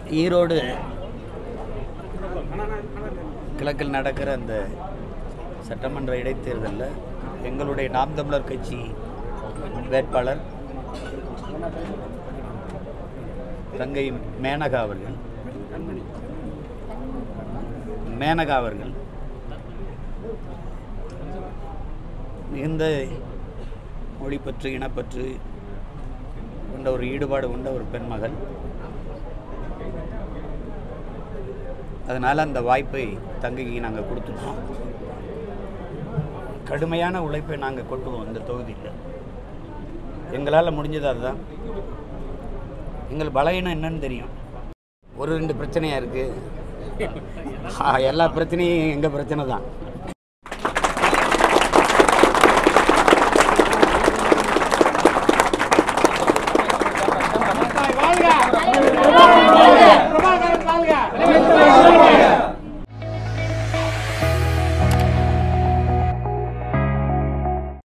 ஈரோடு கிழக்கில் நடக்கிற அந்த சட்டமன்ற இடைத்தேர்தலில் எங்களுடைய நாம் தமிழர் கட்சி வேட்பாளர் தங்கை மேனகா அவர்கள் மேனகா அவர்கள் மிகுந்த மொழிப்பற்று இனப்பற்று கொண்ட ஒரு ஈடுபாடு கொண்ட ஒரு பெண்மகள் அதனால் அந்த வாய்ப்பை தங்கைக்கு நாங்கள் கொடுத்துட்டோம் கடுமையான உழைப்பை நாங்கள் கொட்டுவோம் இந்த தொகுதியில் எங்களால் முடிஞ்சது அதுதான் எங்கள் பலவீனம் என்னன்னு தெரியும் ஒரு ரெண்டு பிரச்சனையாக இருக்குது எல்லா பிரச்சனையும் எங்கள் பிரச்சனை தான்